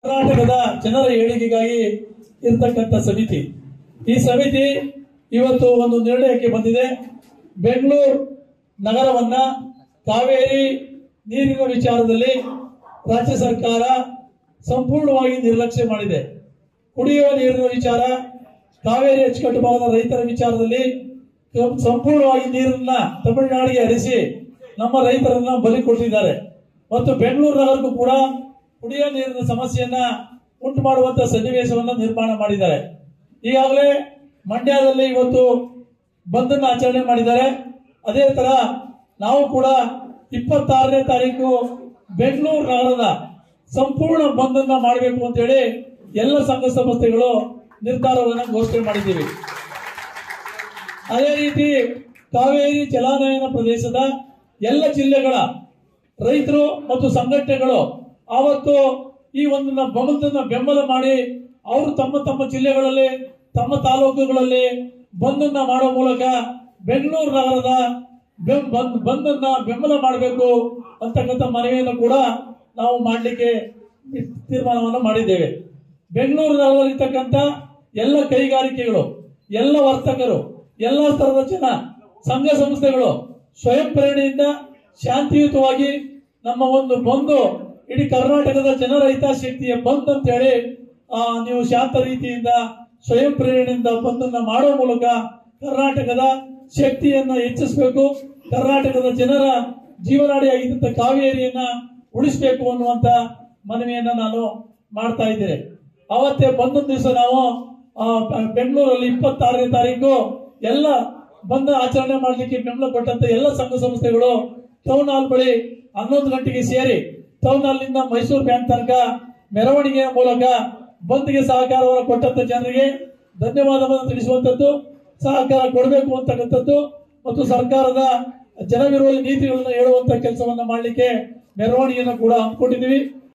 ಕರ್ನಾಟಕದ ಜನರ ಏಳಿಗೆಗಾಗಿ ಇರ್ತಕ್ಕಂಥ ಸಮಿತಿ ಈ ಸಮಿತಿ ಇವತ್ತು ಒಂದು ನಿರ್ಣಯಕ್ಕೆ ಬಂದಿದೆ ಬೆಂಗಳೂರು ನಗರವನ್ನ ಕಾವೇರಿ ನೀರಿನ ವಿಚಾರದಲ್ಲಿ ರಾಜ್ಯ ಸರ್ಕಾರ ಸಂಪೂರ್ಣವಾಗಿ ನಿರ್ಲಕ್ಷ್ಯ ಮಾಡಿದೆ ಕುಡಿಯುವ ನೀರಿನ ವಿಚಾರ ಕಾವೇರಿ ಅಚ್ಚುಕಟ್ಟು ಭಾಗದ ರೈತರ ವಿಚಾರದಲ್ಲಿ ಕಂ- ಸಂಪೂರ್ಣವಾಗಿ ನೀರನ್ನ ತಮಿಳುನಾಡಿಗೆ ಹರಿಸಿ ನಮ್ಮ ರೈತರನ್ನ ಬಲಿ ಕೊಟ್ಟಿದ್ದಾರೆ ಮತ್ತು ಬೆಂಗಳೂರು ನಗರಕ್ಕೂ ಕೂಡ ಕುಡಿಯುವ ನೀರಿನ ಸಮಸ್ಯೆಯನ್ನ ಉಂಟು ಮಾಡುವಂತ ಸನ್ನಿವೇಶವನ್ನ ನಿರ್ಮಾಣ ಮಾಡಿದ್ದಾರೆ ಈಗಾಗಲೇ ಮಂಡ್ಯದಲ್ಲಿ ಇವತ್ತು ಬಂದನ್ನ ಆಚರಣೆ ಮಾಡಿದ್ದಾರೆ ಅದೇ ತರ ನಾವು ಕೂಡ ಇಪ್ಪತ್ತಾರನೇ ತಾರೀಕು ಬೆಂಗಳೂರು ನಗರದ ಸಂಪೂರ್ಣ ಬಂದನ್ನ ಮಾಡಬೇಕು ಅಂತೇಳಿ ಎಲ್ಲ ಸಂಘ ಸಂಸ್ಥೆಗಳು ನಿರ್ಧಾರವನ್ನು ಘೋಷಣೆ ಮಾಡಿದ್ದೀವಿ ಅದೇ ರೀತಿ ಕಾವೇರಿ ಜಲಾನಯನ ಪ್ರದೇಶದ ಎಲ್ಲ ಜಿಲ್ಲೆಗಳ ರೈತರು ಮತ್ತು ಸಂಘಟನೆಗಳು ಆವತ್ತು ಈ ಒಂದು ಬಂದನ್ನ ಬೆಂಬಲ ಮಾಡಿ ಅವರು ತಮ್ಮ ತಮ್ಮ ಜಿಲ್ಲೆಗಳಲ್ಲಿ ತಮ್ಮ ತಾಲೂಕುಗಳಲ್ಲಿ ಬಂದನ್ನ ಮಾಡೋ ಮೂಲಕ ಬೆಂಗಳೂರು ನಗರದ ಬೆಂ- ಬಂದ್- ಬಂದನ್ನ ಬೆಂಬಲ ಮಾಡಬೇಕು ಅಂತಕ್ಕಂಥ ಮನವಿಯನ್ನು ಕೂಡ ನಾವು ಮಾಡಲಿಕ್ಕೆ ತೀರ್ಮಾನವನ್ನು ಮಾಡಿದ್ದೇವೆ ಬೆಂಗಳೂರು ನಗರದಲ್ಲಿರ್ತಕ್ಕಂಥ ಎಲ್ಲ ಕೈಗಾರಿಕೆಗಳು ಎಲ್ಲ ವರ್ತಕರು ಎಲ್ಲ ಸ್ತರದ ಜನ ಸಂಘ ಸಂಸ್ಥೆಗಳು ಸ್ವಯಂ ಪ್ರೇರಣೆಯಿಂದ ಶಾಂತಿಯುತವಾಗಿ ನಮ್ಮ ಒಂದು ಬಂದು ಇಡೀ ಕರ್ನಾಟಕದ ಜನರ ಹಿತಾಸಕ್ತಿಯ ಬಂದ್ ಅಂತ ಹೇಳಿ ಆ, ನೀವು ಶಾಂತ ರೀತಿಯಿಂದ ಸ್ವಯಂ ಪ್ರೇರಣೆಯಿಂದ ಬಂದನ್ನ ಮಾಡೋ ಮೂಲಕ ಕರ್ನಾಟಕದ ಶಕ್ತಿಯನ್ನ ಹೆಚ್ಚಿಸಬೇಕು ಕರ್ನಾಟಕದ ಜನರ ಜೀವನಾಡಿಯಾಗಿದ್ದಂತ ಕಾವೇರಿಯನ್ನ ಉಳಿಸಬೇಕು ಅನ್ನುವಂತ ಮನವಿಯನ್ನ ನಾನು ಮಾಡ್ತಾ ಇದ್ದೇನೆ ಅವತ್ತೇ ಬಂದೊಂದು ದಿವಸ ನಾವು ಆ, ಬೆ- ಬೆಂಗಳೂರಲ್ಲಿ ಇಪ್ಪತ್ತಾರನೇ ತಾರೀಕು ಎಲ್ಲ ಬಂದ ಆಚರಣೆ ಮಾಡಲಿಕ್ಕೆ ಬೆಂಬಲ ಕೊಟ್ಟಂತ ಎಲ್ಲ ಸಂಘ ಸಂಸ್ಥೆಗಳು ಟೌನ್ ಹಾಲ್ ಬಳಿ ಹನ್ನೊಂದು ಗಂಟೆಗೆ ಸೇರಿ ಟೌನ್ ಹಾಲ್ ನಿಂದ ಮೈಸೂರು ಬ್ಯಾಂಕ್ ತನಕ ಮೆರವಣಿಗೆಯ ಮೂಲಕ ಬಂದ್ಗೆ ಸಹಕಾರವನ್ನು ಕೊಟ್ಟಂತ ಜನರಿಗೆ ಧನ್ಯವಾದವನ್ನು ತಿಳಿಸುವಂತದ್ದು ಸಹಕಾರ ಕೊಡಬೇಕು ಅಂತಕ್ಕಂಥದ್ದು ಮತ್ತು ಸರ್ಕಾರದ ಜನವಿರೋಧಿ ನೀತಿಗಳನ್ನ ಹೇಳುವಂತ ಕೆಲಸವನ್ನ ಮಾಡಲಿಕ್ಕೆ ಮೆರವಣಿಗೆಯನ್ನು ಕೂಡ ಹಮ್ಮಿಕೊಂಡಿದ್ದೀವಿ